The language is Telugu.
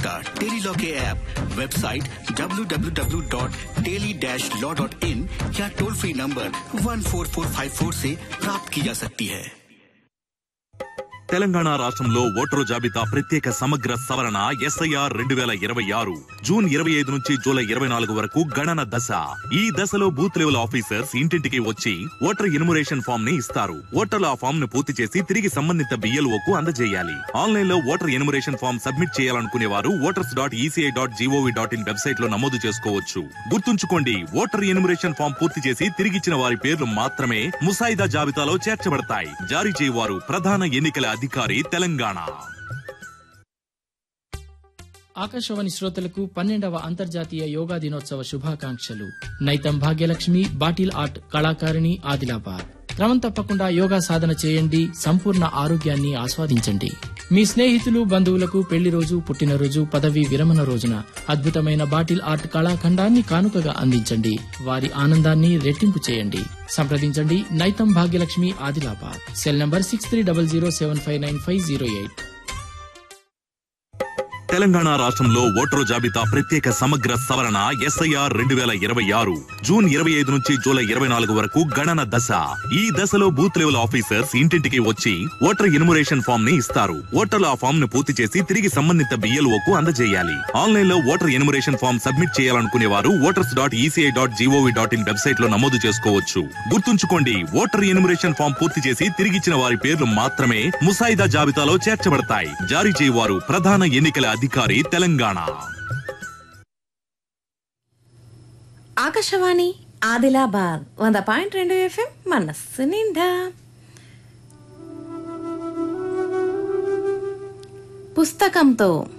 का टेलीलॉ के ऐप वेबसाइट www.teli-law.in या टोल फ्री नंबर 14454 से प्राप्त की जा सकती है తెలంగాణ రాష్ట్రంలో ఓటరు జాబితా ప్రత్యేక సమగ్ర సవరణ ఎస్ఐఆర్ రెండు వేల ఇరవై ఆరు జూన్ ఇరవై ఐదు నుంచి జూలై ఇరవై నాలుగు వరకు గణన దశ ఈ దశలో బూత్ లెవెల్ ఆఫీసర్స్ ఇంటింటికి వచ్చి ఓటర్ ఇన్మురేషన్ ఫామ్ ని ఇస్తారు ఓటర్లు ఆ ఫామ్ ను పూర్తి చేసి తిరిగి సంబంధిత బిఎల్ఓ కు అందజేయాలి ఆన్లైన్ లో ఓటర్ ఇన్మురేషన్ ఫామ్ సబ్మిట్ చేయాలనుకునే వారు voters dot ECI dot G O V dot in website లో నమోదు చేసుకోవచ్చు గుర్తుంచుకోండి ఓటర్ ఇన్మురేషన్ ఫామ్ పూర్తి చేసి తిరిగిచ్చిన వారి పేర్లు మాత్రమే ముసాయిదా జాబితాలో చేర్చబడతాయి జారీ చేయవారు ప్రధాన ఎన్నికల అధికారి తెలంగాణ ఆకాశవాణి శ్రోతలకు పన్నెండవ అంతర్జాతీయ యోగా దినోత్సవ శుభాకాంక్షలు నైతం భాగ్యలక్ష్మి బాటిల్ ఆర్ట్ కళాకారిణి ఆదిలాబాద్ క్రమం తప్పకుండా యోగా సాధన చేయండి సంపూర్ణ ఆరోగ్యాన్ని ఆస్వాదించండి మీ స్నేహితులు బంధువులకు పెళ్లి రోజు పుట్టినరోజు పదవి విరమణ రోజున అద్భుతమైన బాటిల్ ఆర్ట్ కళాఖండాన్ని కానుకగా అందించండి వారి ఆనందాన్ని రెట్టింపు చేయండి సంప్రదించండి Naitham Bhagyalakshmi Adilabad cell number six three double zero seven five nine five zero eight Telangana రాష్ట్రంలో ఓటరు జాబితా ప్రత్యేక సమగ్ర సవరణ ఎస్ఐఆర్ రెండు వేల ఇరవై ఆరు జూన్ ఇరవై ఐదు నుంచి జూలై ఇరవై నాలుగు వరకు గణన దశ ఈ దశలో బూత్ లెవెల్ ఆఫీసర్స్ ఇంటింటికి వచ్చి ఓటర్ ఇన్మురేషన్ ఫామ్ ని ఇస్తారు ఓటర్లు ఆ ఫామ్ ను పూర్తి చేసి తిరిగి సంబంధిత బిఎల్ఓ కు అందజేయాలి ఆన్లైన్ లో ఓటర్ ఇన్మురేషన్ ఫామ్ సబ్మిట్ చేయాలనుకునే వారు voters dot ECI dot G O V dot in website లో నమోదు చేసుకోవచ్చు గుర్తుంచుకోండి ఓటర్ ఇన్మురేషన్ ఫామ్ పూర్తి చేసి తిరిగిచ్చిన వారి పేర్లు మాత్రమే ముసాయిదా జాబితాలో చేర్చబడతాయి జారీ చేయవారు ప్రధాన ఎన్నికల అధికారి తెలంగాణ ఆకాశవాణి ఆదిలాబాద్ వంద పాయింట్ రెండు ఎఫ్ఎం మనస్సు నిండా పుస్తకంతో